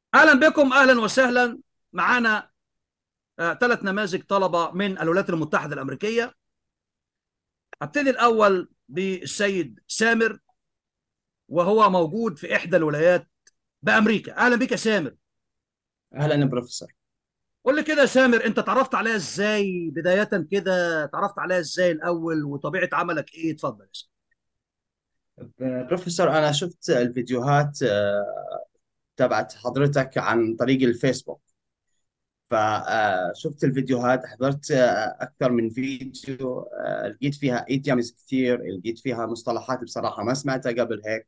اهلا بكم اهلا وسهلا معانا ثلاث نماذج طلبه من الولايات المتحده الامريكيه هبتدي الاول بالسيد سامر وهو موجود في احدى الولايات بامريكا اهلا بك يا سامر اهلا يا بروفيسور قول لي كده يا سامر انت تعرفت عليها ازاي بدايه كده تعرفت عليها ازاي الاول وطبيعه عملك ايه اتفضل يا سامر بروفيسور انا شفت الفيديوهات آه، تبعت حضرتك عن طريق الفيسبوك فشفت الفيديوهات حضرت آه، اكثر من فيديو آه، لقيت فيها ايديومز كثير لقيت فيها مصطلحات بصراحه ما سمعتها قبل هيك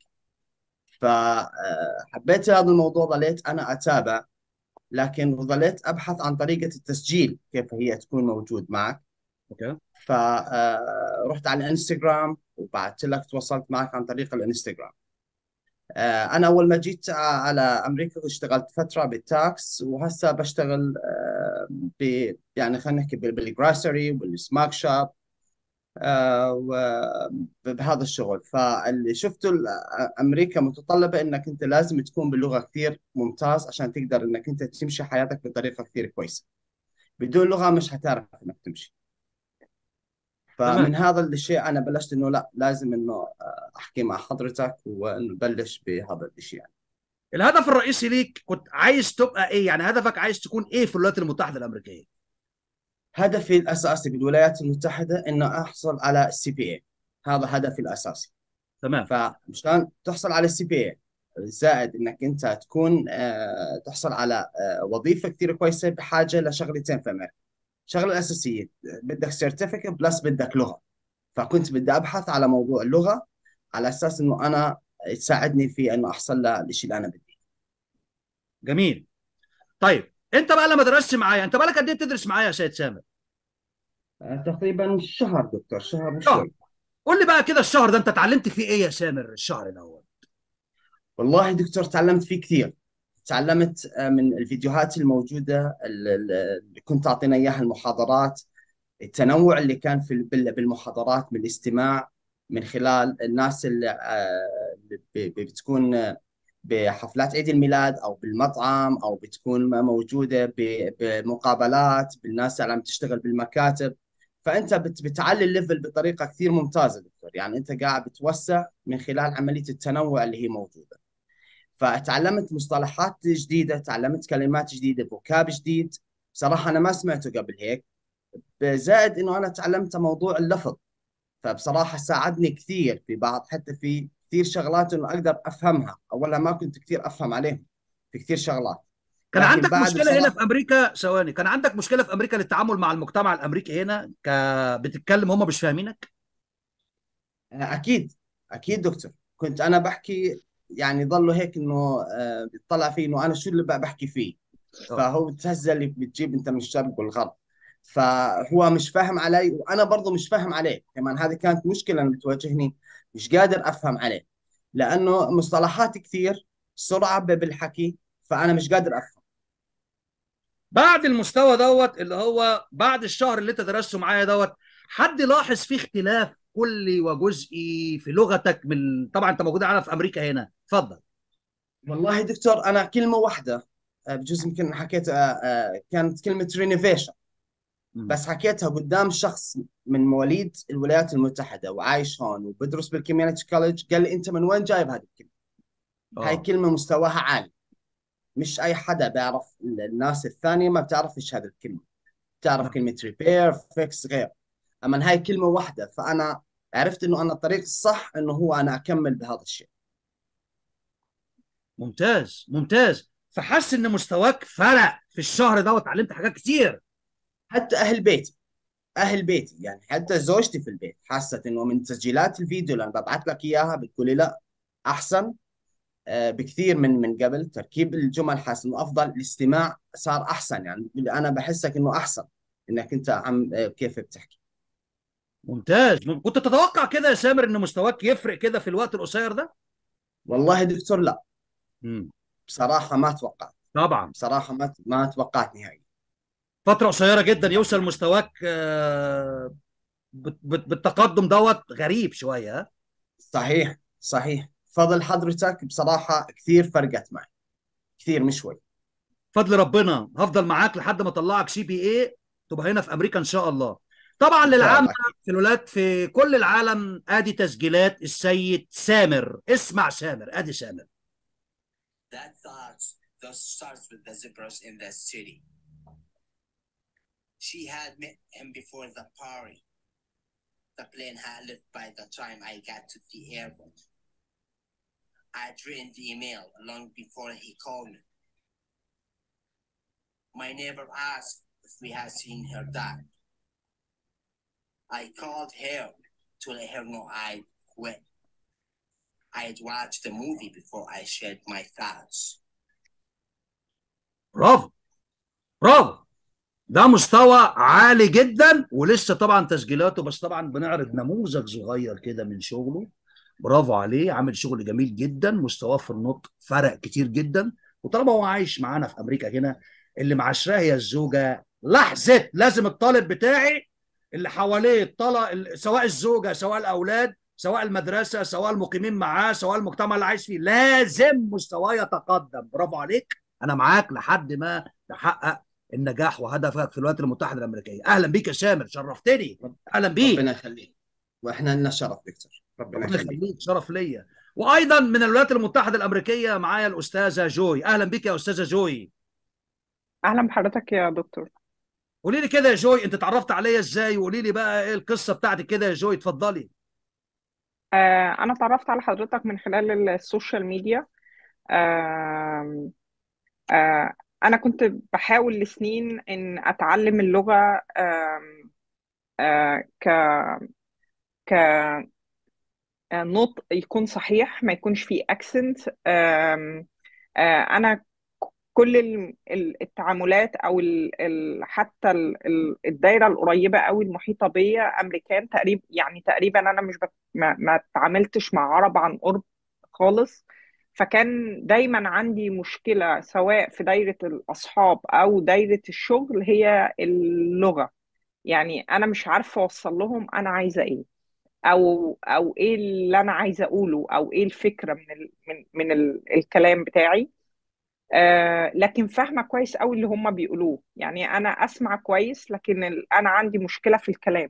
فحبيت هذا الموضوع ظليت انا اتابع لكن ظليت ابحث عن طريقه التسجيل كيف هي تكون موجود معك اوكي فرحت على الانستغرام وبعثت لك تواصلت معك عن طريق الانستغرام آه، انا اول ما جيت على امريكا اشتغلت فتره بالتاكس وهسه بشتغل آه، ب يعني خلينا نحكي بالجراسري والسماك شوب بهذا الشغل فاللي شفته امريكا متطلبه انك انت لازم تكون باللغه كثير ممتاز عشان تقدر انك انت تمشي حياتك بطريقه كثير كويسه بدون لغه مش هتعرف انك تمشي تمام فمن هذا الشيء انا بلشت انه لا لازم انه احكي مع حضرتك ونبلش بهذا الشيء يعني. الهدف الرئيسي ليك كنت عايز تبقى ايه يعني هدفك عايز تكون ايه في الولايات المتحده الامريكيه هدفي الاساسي بالولايات المتحده انه احصل على السي بي اي هذا هدفي الاساسي تمام فمشان تحصل على السي بي اي زائد انك انت تكون آه، تحصل على آه، وظيفه كثير كويسه بحاجه لشغلتين في امريكا الشغله الاساسيه بدك سيرتيفيكت بلس بدك لغه فكنت بدي ابحث على موضوع اللغه على اساس انه انا تساعدني في انه احصل للشيء اللي انا بدي جميل طيب انت بقى لما درست معايا انت بقالك قد ايه بتدرس معايا يا سيد سامر آه، تقريبا شهر دكتور شهر شهر وشوي قول لي بقى كده الشهر ده انت اتعلمت فيه ايه يا سامر الشهر الاول والله دكتور تعلمت فيه كثير تعلمت آه، من الفيديوهات الموجودة اللي كنت أعطينا إياها المحاضرات التنوع اللي كان في بال- بالمحاضرات من الاستماع من خلال الناس اللي آه، اللي ب- ب- بتكون آه، بحفلات عيد الميلاد أو بالمطعم أو بتكون موجودة ب- بمقابلات بالناس اللي عم تشتغل بالمكاتب فأنت بت- بتعلي الليفل بطريقة كثير ممتازة دكتور يعني أنت قاعد بتوسع من خلال عملية التنوع اللي هي موجودة فتعلمت مصطلحات جديدة تعلمت كلمات جديدة فوكاب جديد بصراحة أنا ما سمعته قبل هيك زائد إنه أنا تعلمت موضوع اللفظ فبصراحة ساعدني كثير في بعض حتى في كثير شغلات إنه أقدر أفهمها أولها ما كنت كثير أفهم عليهم في كثير شغلات كان لكن عندك بعد مشكله هنا بصراحة في امريكا ثواني كان عندك مشكله في امريكا للتعامل مع المجتمع الامريكي هنا ك... بتتكلم هم مش فاهمينك أكيد أكيد دكتور كنت أنا بحكي يعني ظلوا هيك إنه آه، بيطلع فيه إنه أنا شو اللي بقى بحكي فيه اه فهو بتهزأ اللي بتجيب انت من الشرق والغرب فهو مش فاهم علي وانا برضه مش فاهم عليه كمان هذه كانت مشكله أنا بتواجهني مش قادر افهم عليه لانه مصطلحات كثير سرعه بالحكي فانا مش قادر افهم بعد المستوى دوت اللي هو بعد الشهر اللي انت درسته معايا دوت حد لاحظ فيه اختلاف كلي وجزئي في لغتك من طبعا انت موجود معانا في امريكا هنا اتفضل والله دكتور انا كلمه واحده آه، بجوز يمكن حكيت آه، آه، كانت كلمه رينوفيشن مم. بس حكيتها قدام شخص من مواليد الولايات المتحده وعايش هون وبدرس بالكوميونتي كولج قال لي انت من وين جايب هذه الكلمه هاي اه كلمه مستواها عالي مش اي حدا بيعرف الناس الثانيه ما بتعرف ايش هذه الكلمه بتعرف نعم. كلمه ريبير فيكس غير اما هاي كلمه واحده فانا عرفت انه انا الطريق الصح انه هو انا اكمل بهذا الشيء ممتاز ممتاز فحس ان مستواك فرق في الشهر دوت اتعلمت حاجات كتير حتى اهل بيتي اهل بيتي يعني حتى زوجتي في البيت حست انه من تسجيلات الفيديو اللي انا ببعث لك اياها بتقول لي لا احسن آه، بكثير من من قبل تركيب الجمل حاسس انه افضل الاستماع صار احسن يعني بتقول لي انا بحسك انه احسن انك انت عم آه، كيف بتحكي ممتاز مم- كنت تتوقع كده يا سامر ان مستواك يفرق كده في الوقت القصير ده والله دكتور لا مم. بصراحة ما توقعت طبعا بصراحة ما ما توقعت نهائي فترة قصيرة جدا يوصل مستواك آه، بت- بت- بالتقدم دوت غريب شوية ها؟ صحيح صحيح فضل حضرتك بصراحة كثير فرقت معي كثير مش شوي فضل ربنا هفضل معاك لحد ما اطلعك سي بي اي تبقى هنا في امريكا ان شاء الله طبعا ان شاء للعامه الله في الولايات في كل العالم ادي تسجيلات السيد سامر اسمع سامر ادي سامر That thought thus starts with the zippers in the city. She had met him before the party. The plane had left by the time I got to the airport. I'd written the email long before he called me. My neighbor asked if we had seen her dad. I called her to let her know I'd quit. I'd watched the movie before I shared my thoughts. برافو برافو ده مستوى عالي جدا ولسه طبعا تسجيلاته بس طبعا بنعرض نموذج صغير كده من شغله برافو عليه عامل شغل جميل جدا مستواه في النطق فرق كتير جدا وطالما هو عايش معانا في امريكا هنا اللي معاشراه هي الزوجه لحظه لازم الطالب بتاعي اللي حواليه الطلب سواء الزوجه سواء الاولاد سواء المدرسه سواء المقيمين معاه سواء المجتمع اللي عايش فيه لازم مستواه يتقدم برافو عليك انا معاك لحد ما تحقق النجاح وهدفك في الولايات المتحده الامريكيه اهلا بيك يا سامر شرفتني اهلا بيك ربنا يخليك واحنا لنا شرف دكتور ربنا ربنا يخليك يخليك شرف ليا وايضا من الولايات المتحده الامريكيه معايا الاستاذه جوي اهلا بيك يا استاذه جوي اهلا بحضرتك يا دكتور قولي لي كده يا جوي انت اتعرفت عليا ازاي وقولي لي بقى ايه القصه بتاعتك كده يا جوي اتفضلي آه انا اتعرفت على حضرتك من خلال السوشيال ميديا آه آه انا كنت بحاول لسنين ان اتعلم اللغة آه آه ك ك نطق يكون صحيح ما يكونش فيه اكسنت انا كل ال- ال- التعاملات او ال- ال- حتى ال- ال- الدايره القريبه قوي المحيطه بيا امريكان تقريبا يعني تقريبا انا مش بت... ما ما اتعاملتش مع عرب عن قرب خالص فكان دايما عندي مشكله سواء في دايره الاصحاب او دايره الشغل هي اللغه يعني انا مش عارفه اوصل لهم انا عايزه ايه او او ايه اللي انا عايزه اقوله او ايه الفكره من ال... من من ال... الكلام بتاعي آه لكن فاهمه كويس قوي اللي هم بيقولوه يعني انا اسمع كويس لكن ال... انا عندي مشكله في الكلام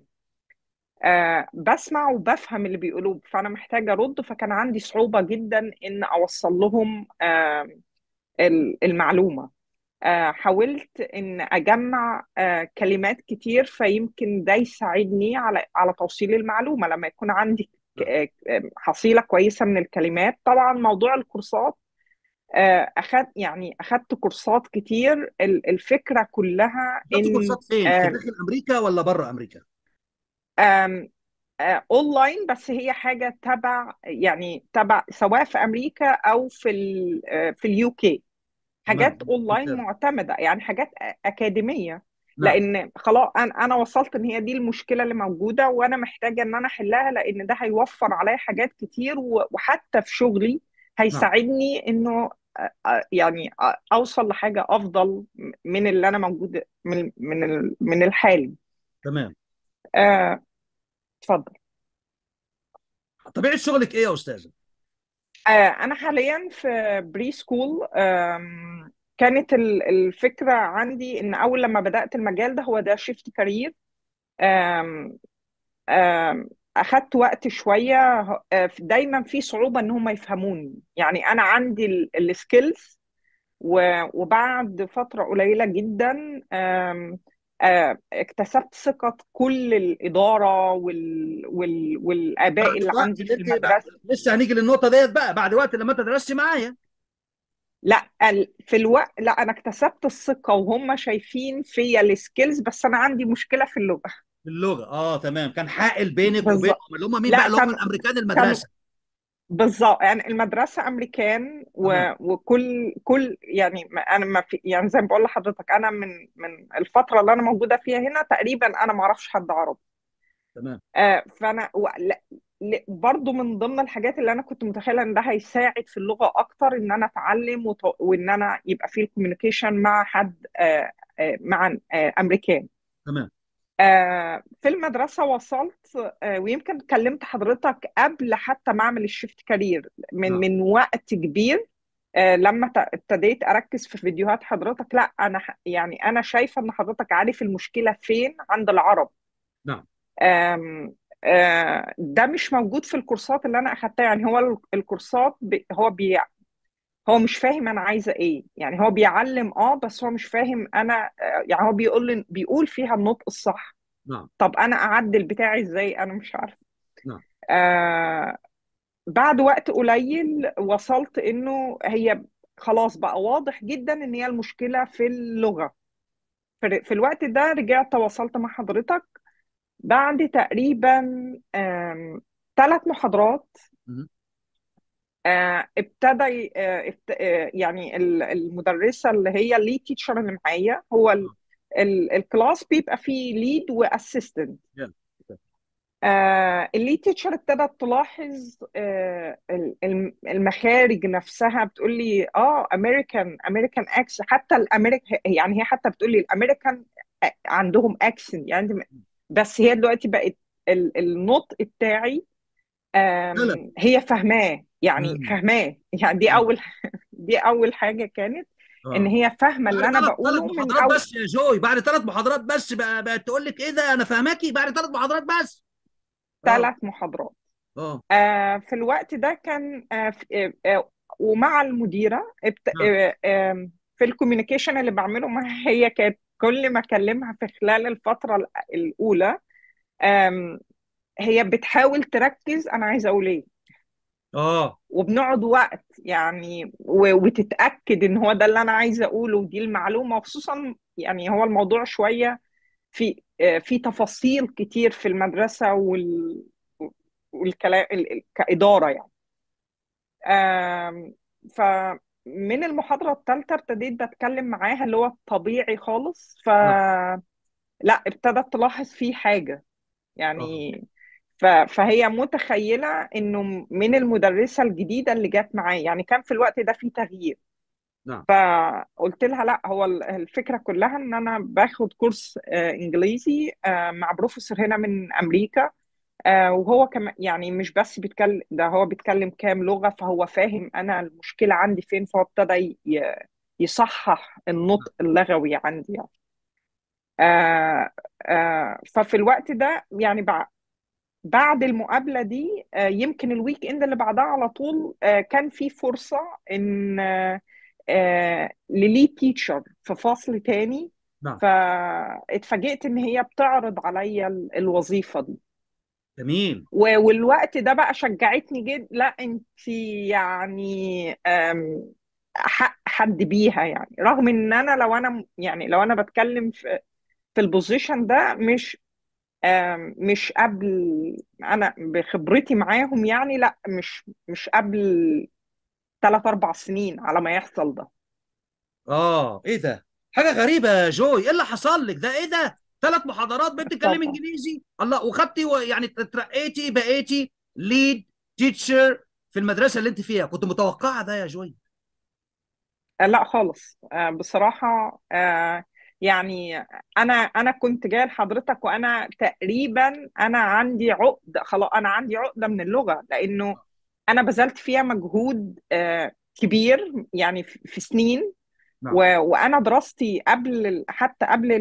آه بسمع وبفهم اللي بيقولوه فانا محتاجه ارد فكان عندي صعوبه جدا ان اوصل لهم آه ال- المعلومه آه حاولت ان اجمع آه كلمات كتير فيمكن ده يساعدني على على توصيل المعلومه لما يكون عندي ك- آه، آه، حصيله كويسه من الكلمات طبعا موضوع الكورسات آه، أخد يعني أخدت كورسات كتير ال- الفكرة كلها خدت إن كورسات فين في آه، داخل امريكا ولا بره امريكا آم، آه، أونلاين بس هي حاجة تبع يعني تبع سواء في أمريكا أو في ال آه، في اليو كي حاجات تمام أونلاين ممتاز معتمدة يعني حاجات أ- أكاديمية نعم لأن خلاص أنا أنا وصلت إن هي دي المشكلة اللي موجودة وأنا محتاجة إن أنا أحلها لأن ده هيوفر عليا حاجات كتير و- وحتى في شغلي نعم هيساعدني إنه آه، آه، يعني آه، أوصل لحاجة أفضل من اللي أنا موجود من من ال- من الحالي تمام آه، اتفضل طبيعه شغلك ايه يا استاذه آه، أنا حاليا في بري سكول آم، كانت ال- الفكرة عندي إن أول لما بدأت المجال ده هو ده شيفت كارير آم، آم، أخدت وقت شوية آه، دايما في صعوبة إن هم يفهموني يعني أنا عندي السكيلز وبعد فترة قليلة جدا آم، آه، اكتسبت ثقة كل الإدارة وال وال والآباء بعد اللي وقت عندي في اللي انت بقى المدرسة لسه هنيجي للنقطه ديت بقى بعد وقت لما انت درست معايا لا ال- في الوقت لا انا اكتسبت الثقه وهم شايفين فيا السكيلز بس انا عندي مشكله في اللغه في اللغه اه تمام كان حائل بينك بالظبط وبينهم اللي هم مين لا بقى اللي هم كان الامريكان كانوا المدرسه بالظبط يعني المدرسه امريكان و... تمام وكل كل يعني ما انا ما في يعني زي ما بقول لحضرتك انا من من الفتره اللي انا موجوده فيها هنا تقريبا انا ما اعرفش حد عربي تمام آه فانا و... لا... ل- برضو من ضمن الحاجات اللي انا كنت متخيله ان ده هيساعد في اللغه اكتر ان انا اتعلم وت... وان انا يبقى في الكوميونيكيشن مع حد آه آه مع آه امريكان تمام آه، في المدرسة وصلت آه، ويمكن كلمت حضرتك قبل حتى ما أعمل الشيفت كارير من نعم من وقت كبير آه، لما ت- ابتديت اركز في فيديوهات حضرتك لا انا ح- يعني انا شايفه ان حضرتك عارف المشكله فين عند العرب نعم آم، آه، ده مش موجود في الكورسات اللي انا اخدتها يعني هو ال- الكورسات بي هو بي هو مش فاهم انا عايزه ايه يعني هو بيعلم اه بس هو مش فاهم انا آه، يعني هو بيقول لي بيقول فيها النطق الصح نعم طب انا اعدل بتاعي ازاي انا مش عارفه نعم آه بعد وقت قليل وصلت انه هي خلاص بقى واضح جدا ان هي المشكله في اللغه في, في الوقت ده رجعت تواصلت مع حضرتك بعد تقريبا ثلاث محاضرات مهم. آه، ابتدى آه، ابت- آه، يعني ال- المدرسه اللي هي الليد تيتشر اللي معايا هو ال- ال- الكلاس بيبقى فيه ليد واسيستنت Yeah. آه الليد تيتشر ابتدت تلاحظ آه ال- الم- المخارج نفسها بتقول لي اه امريكان امريكان اكس حتى الامريكان يعني هي حتى بتقول لي الامريكان عندهم اكسنت يعني بس هي دلوقتي بقت ال- النطق بتاعي فعلا آم، هي فاهماه يعني مم. فاهماه يعني دي مم. اول دي اول حاجه كانت ان اه هي فاهمه اللي بعد انا ثلاث ثلاث بقوله من محاضرات اول بس يا جوي بعد ثلاث محاضرات بس بقى بقت تقول لك ايه ده انا فاهماكي بعد ثلاث محاضرات بس اه ثلاث محاضرات اه آه، في الوقت ده كان آه، في- آه، آه، ومع المديره ابت... نعم آه، آم، في الكوميونيكيشن اللي بعمله معاها هي كانت كل ما اكلمها في خلال الفتره ال- الاولى آم، هي بتحاول تركز انا عايزه اقول ايه اه وبنقعد وقت يعني و- وتتاكد ان هو ده اللي انا عايزه اقوله ودي المعلومه وخصوصا يعني هو الموضوع شويه في آه، في تفاصيل كتير في المدرسه وال والكلام ال- ال- كاداره يعني آم، فمن المحاضرة الثالثة ابتديت بتكلم معاها اللي هو الطبيعي خالص ف نعم لا ابتدت تلاحظ فيه حاجة اه يعني ف... فهي متخيلة انه من المدرسة الجديدة اللي جت معايا يعني كان في الوقت ده في تغيير نعم فقلت لها لا هو ال- الفكرة كلها ان انا باخد كورس آه، انجليزي آه، مع بروفيسور هنا من امريكا آه وهو كمان يعني مش بس بيتكلم ده هو بيتكلم كام لغة فهو فاهم أنا المشكلة عندي فين فهو ابتدى ي- يصحح النطق اللغوي عندي يعني. آه آه ففي الوقت ده يعني بع- بعد المقابلة دي آه يمكن الويك إند اللي بعدها على طول آه كان في فرصة إن آه آه لليد تيتشر في فصل تاني نعم فاتفاجئت إن هي بتعرض عليا ال- الوظيفة دي جميل و- والوقت ده بقى شجعتني جدا لا انت يعني أم، حق حد بيها يعني رغم ان انا لو انا يعني لو انا بتكلم في في البوزيشن ده مش أم، مش قبل انا بخبرتي معاهم يعني لا مش مش قبل ثلاث اربع سنين على ما يحصل ده اه ايه ده حاجه غريبه يا جوي ايه اللي حصل لك ده ايه ده ثلاث محاضرات بتتكلمي طبعا انجليزي الله وخدتي و- يعني اترقيتي بقيتي ليد تيتشر في المدرسه اللي انت فيها كنت متوقعه ده يا جوي آه، لا خالص آه، بصراحة آه، يعني أنا أنا كنت جاية لحضرتك وأنا تقريبا أنا عندي عقدة خلاص أنا عندي عقدة من اللغة لأنه أنا بذلت فيها مجهود آه، كبير يعني في في سنين نعم و- وأنا دراستي قبل ال- حتى قبل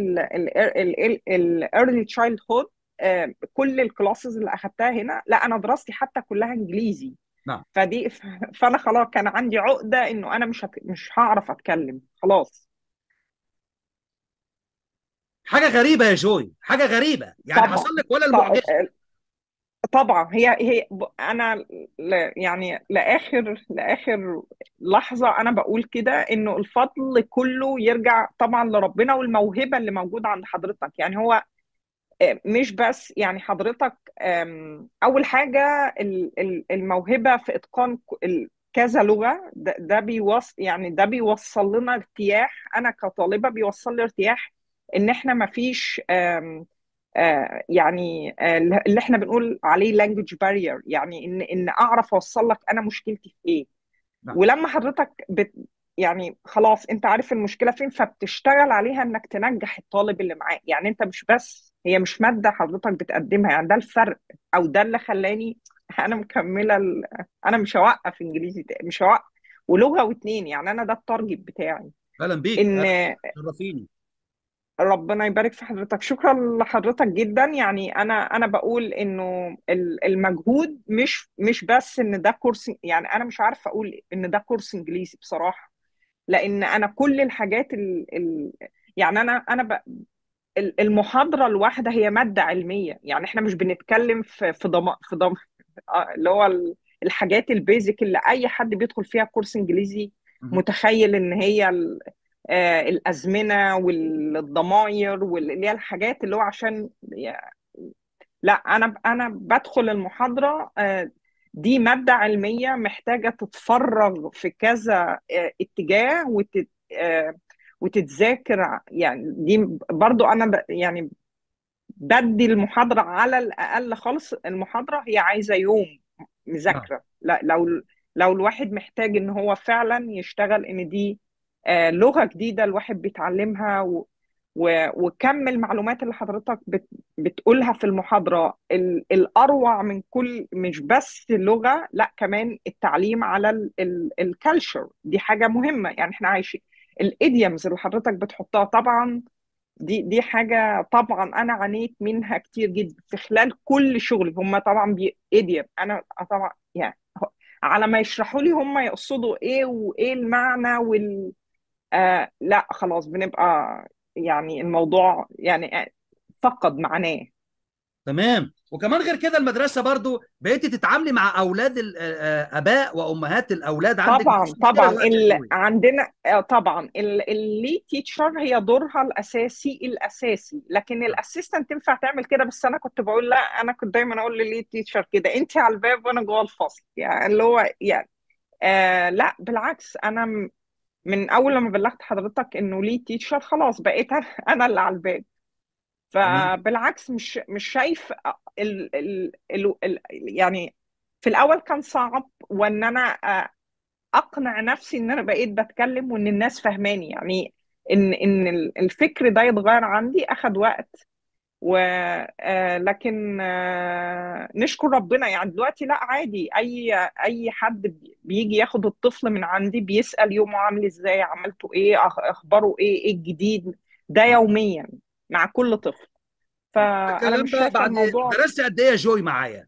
الايرلي تشايلد هود كل الكلاسز اللي أخدتها هنا لا أنا دراستي حتى كلها إنجليزي نعم فدي فانا خلاص كان عندي عقده انه انا مش هت... مش هعرف اتكلم خلاص حاجه غريبه يا جوي حاجه غريبه يعني طبعا حصل لك ولا ط- المعجزه طبعا هي هي ب- انا ل... يعني لاخر لاخر لحظه انا بقول كده انه الفضل كله يرجع طبعا لربنا والموهبه اللي موجوده عند حضرتك يعني هو مش بس يعني حضرتك أم، أول حاجة ال- ال- الموهبة في إتقان ك- ال- كذا لغة ده, ده بيوصل يعني ده بيوصل لنا ارتياح أنا كطالبة بيوصل لي ارتياح إن إحنا مفيش أم، آه، يعني آه، اللي احنا بنقول عليه language barrier يعني إن إن أعرف أوصل لك أنا مشكلتي في إيه نعم ولما حضرتك بت يعني خلاص انت عارف المشكله فين فبتشتغل عليها انك تنجح الطالب اللي معاك يعني انت مش بس هي مش ماده حضرتك بتقدمها يعني ده الفرق او ده اللي خلاني انا مكمله ال... انا مش هوقف انجليزي تاني مش هوقف ولغه واتنين يعني انا ده التارجت بتاعي اهلا بيك ان أهلاً. شرفيني ربنا يبارك في حضرتك شكرا لحضرتك جدا يعني انا انا بقول انه ال- المجهود مش مش بس ان ده كورس يعني انا مش عارفه اقول ان ده كورس انجليزي بصراحه لان انا كل الحاجات ال ال يعني انا انا ب ال- المحاضره الواحده هي ماده علميه يعني احنا مش بنتكلم في في ضم في ضم آه، اللي هو ال- الحاجات البيزك اللي اي حد بيدخل فيها كورس انجليزي مهم. متخيل ان هي ال- آه، الازمنه والضماير واللي هي الحاجات اللي هو عشان لا انا انا بدخل المحاضره آه، دي ماده علميه محتاجه تتفرغ في كذا آه، اتجاه وتت آه، وتتذاكر يعني دي برضو انا ب- يعني بدي المحاضره على الاقل خالص المحاضره هي عايزه يوم نعم مذاكره لا لو لو الواحد محتاج ان هو فعلا يشتغل ان دي آه، لغه جديده الواحد بيتعلمها و و- وكم المعلومات اللي حضرتك بت بتقولها في المحاضرة ال- الأروع من كل مش بس اللغة لا كمان التعليم على الكالتشر دي حاجة مهمة يعني احنا عايشين الايديومز اللي حضرتك بتحطها طبعا دي دي حاجة طبعا أنا عانيت منها كتير جدا في خلال كل شغلي هم طبعا بي ايديوم أنا طبعا يعني على ما يشرحوا لي هم يقصدوا إيه وإيه المعنى وال آه لا خلاص بنبقى يعني الموضوع يعني فقد معناه تمام وكمان غير كده المدرسه برضو بقيتي تتعاملي مع اولاد الاباء وامهات الاولاد عندك طبعا مفيش مشكله طبعا دلوقتي يا ال... جوي عندنا آه، طبعا الليد تيتشر هي دورها الاساسي الاساسي لكن الاسيستنت تنفع تعمل كده بس انا كنت بقول لا انا كنت دايما اقول للليد تيتشر كده انت على الباب وانا جوه الفصل يعني اللي هو يعني آه لا بالعكس انا م- من اول لما بلغت حضرتك انه ليد تيتشر خلاص بقيت انا أنا اللي على الباب تمام فبالعكس مش مش شايف ال ال ال ال يعني في الاول كان صعب وان انا آه، اقنع نفسي ان انا بقيت بتكلم وان الناس فهماني يعني ان ان ال- الفكر ده يتغير عندي اخد وقت و آه، لكن آه، نشكر ربنا يعني دلوقتي لا عادي اي اي حد بي- بيجي ياخد الطفل من عندي بيسأل يومه عامل ازاي عملته ايه أخ- اخباره ايه ايه الجديد ده يوميا مع كل طفل فانا الكلام مش ده شايفه بعد الموضوع درست قد ايه يا جوي معايا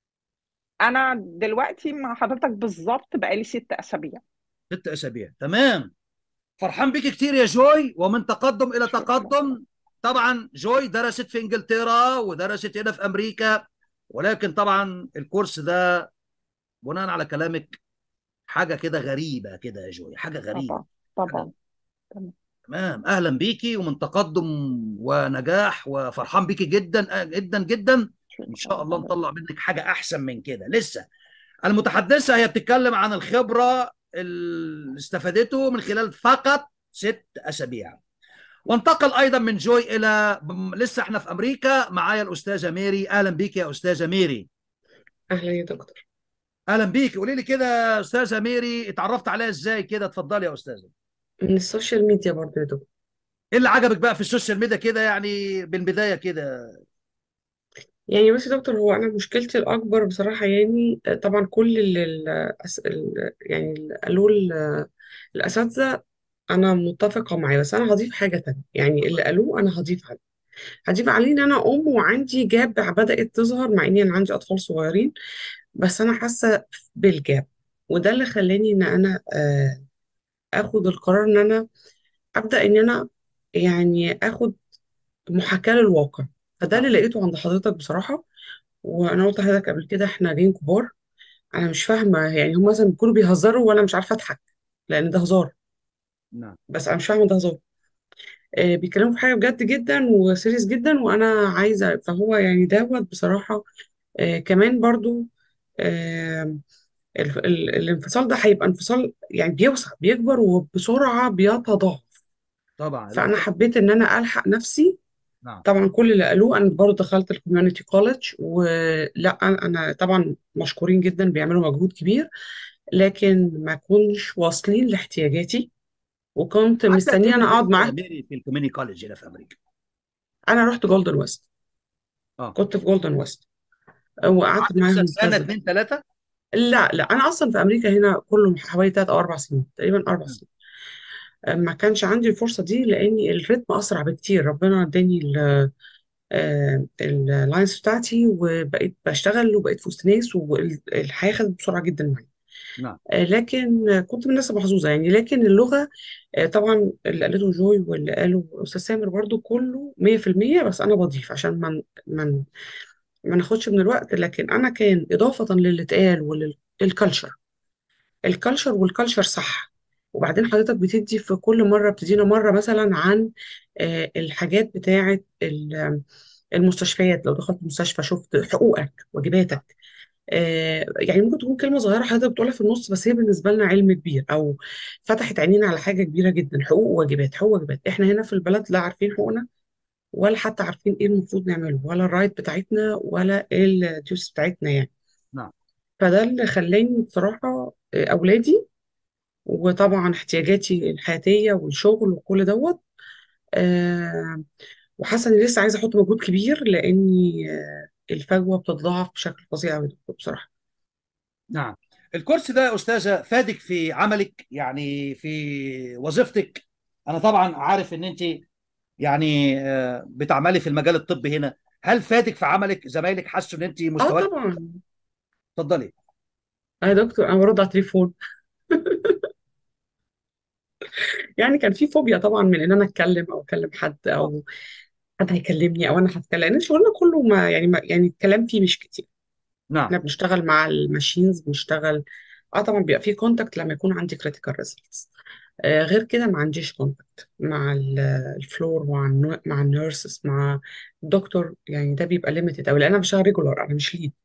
انا دلوقتي مع حضرتك بالظبط بقالي ست اسابيع ست اسابيع تمام فرحان بيك كتير يا جوي ومن تقدم الى شكرا تقدم طبعا جوي درست في انجلترا ودرست هنا في امريكا ولكن طبعا الكورس ده بناء على كلامك حاجه كده غريبه كده يا جوي حاجه غريبه طبعا حاجه طبعا تمام تمام اهلا بيكي ومن تقدم ونجاح وفرحان بيكي جدا جدا جدا ان شاء شكرا الله حضرتك نطلع منك حاجه احسن من كده لسه المتحدثه هي بتتكلم عن الخبره اللي استفادته من خلال فقط ست اسابيع وانتقل ايضا من جوي الى لسه احنا في امريكا معايا الاستاذه ميري اهلا بيك يا استاذه ميري أهلا يا دكتور اهلا بيك قولي لي كده يا استاذه ميري اتعرفت عليها ازاي كده اتفضلي يا استاذه من السوشيال ميديا برضه يا دكتور ايه اللي عجبك بقى في السوشيال ميديا كده يعني بالبدايه كده يعني بس يا دكتور هو أنا مشكلتي الأكبر بصراحة يعني آه، طبعا كل ال ال ال- يعني اللي قالوه ال- الأساتذة أنا متفقة معاه بس أنا هضيف حاجة تانية يعني اللي قالوه أنا هضيف عليه هضيف عليه إن أنا أم وعندي جاب بدأت تظهر مع إني أنا عندي أطفال صغيرين بس أنا حاسة بالجاب وده اللي خلاني إن أنا آه، آخد القرار إن أنا أبدأ إن أنا يعني آخد محاكاة للواقع فده اللي نعم لقيته عند حضرتك بصراحة وأنا قلت لحضرتك قبل كده إحنا جايين كبار أنا مش فاهمة يعني هم مثلا بيكونوا بيهزروا وأنا مش عارفة أضحك لأن ده هزار نعم بس أنا مش فاهمة ده هزار آه بيتكلموا في حاجة بجد جدا وسيريس جدا وأنا عايزة فهو يعني دوت بصراحة آه كمان برضو آه ال- ال- الانفصال ده هيبقى انفصال يعني بيوسع بيكبر وبسرعة بيتضاعف طبعا فأنا الاختلاف حبيت إن أنا ألحق نفسي نعم طبعا كل اللي قالوه انا برضه دخلت الكوميونتي كولج ولا انا أنا طبعا مشكورين جدا بيعملوا مجهود كبير لكن ما كنش واصلين لاحتياجاتي وكنت قعدت قد مستنيه ايه انا اقعد تدرس يا معاهم ميري في الكوميوني كولج هنا في امريكا انا رحت جولدن ويست اه كنت في جولدن ويست وقعدت قعدت مثلا معاهم سنه كذا اتنين تلاته لا لا انا اصلا في امريكا هنا كله حوالي ثلاث او اربع سنين تقريبا اربع مم. سنين آه، ما كانش عندي الفرصه دي لاني الريتم اسرع بكتير ربنا اداني ال- آه، اللاينز بتاعتي وبقيت بشتغل وبقيت في وسط ناس والحياه خدت بسرعه جدا معايا نعم آه، لكن آه، كنت من الناس المحظوظه يعني لكن اللغه آه، طبعا اللي قالته جوي واللي قاله استاذ سامر برضو كله 100% بس انا بضيف عشان ما ما ما ناخدش من الوقت لكن انا كان اضافه للي اتقال وللكالتشر الكالتشر والكالتشر صح وبعدين حضرتك بتدي في كل مره بتدينا مره مثلا عن آه، الحاجات بتاعه ال- المستشفيات لو دخلت المستشفى شفت حقوقك واجباتك آه، يعني ممكن تكون كلمة صغيرة حضرتك بتقولها في النص بس هي بالنسبة لنا علم كبير أو فتحت عينينا على حاجة كبيرة جدا حقوق وواجبات حقوق وواجبات إحنا هنا في البلد لا عارفين حقوقنا ولا حتى عارفين إيه المفروض نعمله ولا الرايت بتاعتنا ولا الديوس بتاعتنا يعني نعم فده اللي خلاني بصراحة آه، أولادي وطبعا احتياجاتي الحياتية والشغل وكل دوت آه، وحاسة إني لسه عايزة أحط مجهود كبير لأني آه، الفجوة بتتضاعف بشكل فظيع أوي بصراحة نعم الكورس ده يا استاذه فادك في عملك يعني في وظيفتك انا طبعا عارف ان انت يعني آه، بتعملي في المجال الطبي هنا هل فادك في عملك زمايلك حسوا ان انت اه مستواك طبعا اتفضلي اه يا دكتور انا برد على التليفون يعني كان في فوبيا طبعا من ان انا اتكلم او اكلم حد اه او حد هيكلمني او انا هتكلم لان شغلنا كله ما يعني ما يعني الكلام فيه مش كتير نعم احنا بنشتغل مع الماشينز بنشتغل اه طبعا بيبقى في كونتاكت لما يكون عندي كريتيكال ريزلتس آه غير كده ما عنديش كونتاكت مع ال- الفلور مع النو- مع النيرسز مع الدكتور يعني ده بيبقى ليميتد او لان انا بشتغل ريجولار انا مش ليد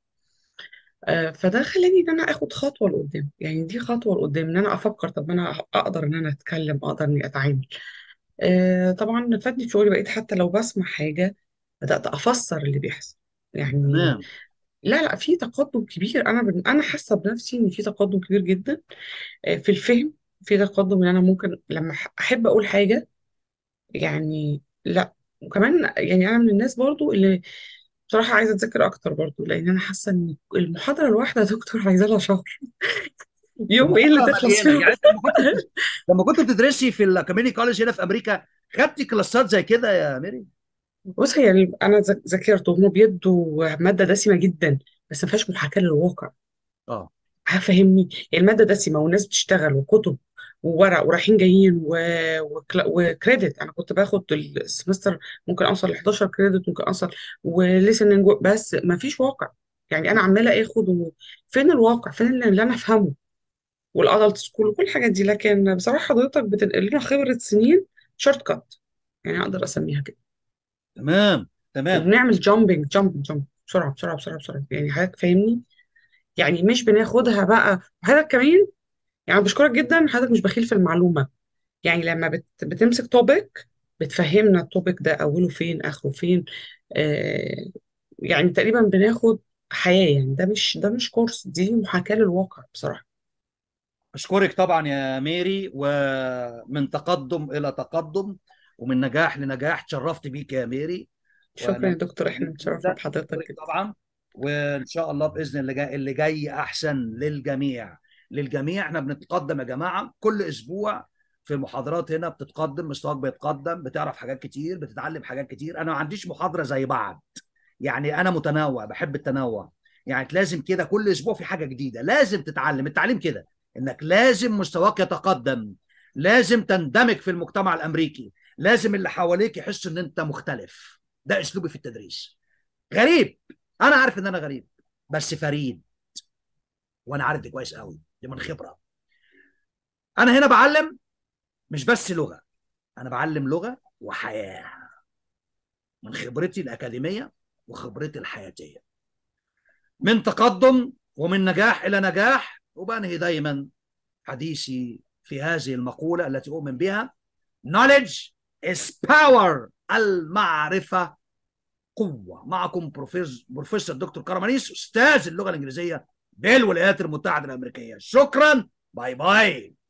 آه، فده خلاني ان انا اخد خطوه لقدام يعني دي خطوه لقدام ان انا افكر طب انا اقدر ان انا اتكلم اقدر اني اتعامل آه، طبعا فادني في شغلي بقيت حتى لو بسمع حاجه بدات افسر اللي بيحصل يعني تمام لا لا في تقدم كبير انا بن... انا حاسه بنفسي ان في تقدم كبير جدا آه، في الفهم في تقدم ان انا ممكن لما أح- احب اقول حاجه يعني لا وكمان يعني انا من الناس برضو اللي بصراحه عايزه اذاكر اكتر برضو لان انا حاسه ان المحاضره الواحده يا دكتور عايزه لها شهر يوم ايه اللي المحاضره تخلص مليانه فيه يعني انت لما كنت بت- لما كنت بتدرسي في الكوميونتي كولج هنا في امريكا خدتي كلاسات زي كده يا ميري بص هي ال- انا ذا- ذاكرت وهم بيدوا ماده دسمه جدا بس ما فيهاش محاكاه للواقع اه فاهمني الماده دسمه والناس بتشتغل وكتب وورق ورايحين جايين و... وكلا- وكريدت انا كنت باخد السمستر ممكن اوصل ل 11 كريدت ممكن اوصل وليسننج بس ما فيش واقع يعني انا عماله اخد و... فين الواقع فين اللي اللي انا افهمه والادلت سكول وكل الحاجات دي لكن بصراحه حضرتك بتنقل لنا خبره سنين شورت كات يعني اقدر اسميها كده تمام تمام وبنعمل جامبنج جامب جامب بسرعه بسرعه بسرعه بسرعه يعني حضرتك فاهمني يعني مش بناخدها بقى حضرتك كمان يعني بشكرك جدا حضرتك مش بخيل في المعلومه يعني لما بت بتمسك توبيك بتفهمنا التوبيك ده اوله فين اخره فين آه يعني تقريبا بناخد حياه يعني ده مش ده مش كورس دي محاكاه للواقع بصراحه أشكرك طبعا يا ميري ومن تقدم إلى تقدم ومن نجاح لنجاح تشرفت بيك يا ميري شكرا يا وأنا دكتور مبسوط احنا بيك متشرفه جدا بحضرتك أشكرك جدا طبعا وإن شاء الله بإذن اللي جاي اللي جاي أحسن للجميع للجميع احنا بنتقدم يا جماعة كل أسبوع في محاضرات هنا بتتقدم مستواك بيتقدم بتعرف حاجات كتير بتتعلم حاجات كتير أنا ما عنديش محاضرة زي بعض يعني أنا متنوع بحب التنوع يعني لازم كده كل أسبوع في حاجة جديدة لازم تتعلم التعليم كده انك لازم مستواك يتقدم لازم تندمج في المجتمع الامريكي لازم اللي حواليك يحسوا ان انت مختلف ده اسلوبي في التدريس غريب انا عارف ان انا غريب بس فريد وانا عارف دي كويس قوي دي من خبره انا هنا بعلم مش بس لغه انا بعلم لغه وحياه من خبرتي الاكاديميه وخبرتي الحياتيه من تقدم ومن نجاح الى نجاح وبنهي دايما حديثي في هذه المقولة التي أؤمن بها knowledge is power المعرفة قوة معكم بروفيسور بروفيسور دكتور كرمانيس أستاذ اللغة الإنجليزية بالولايات المتحدة الأمريكية شكرا باي باي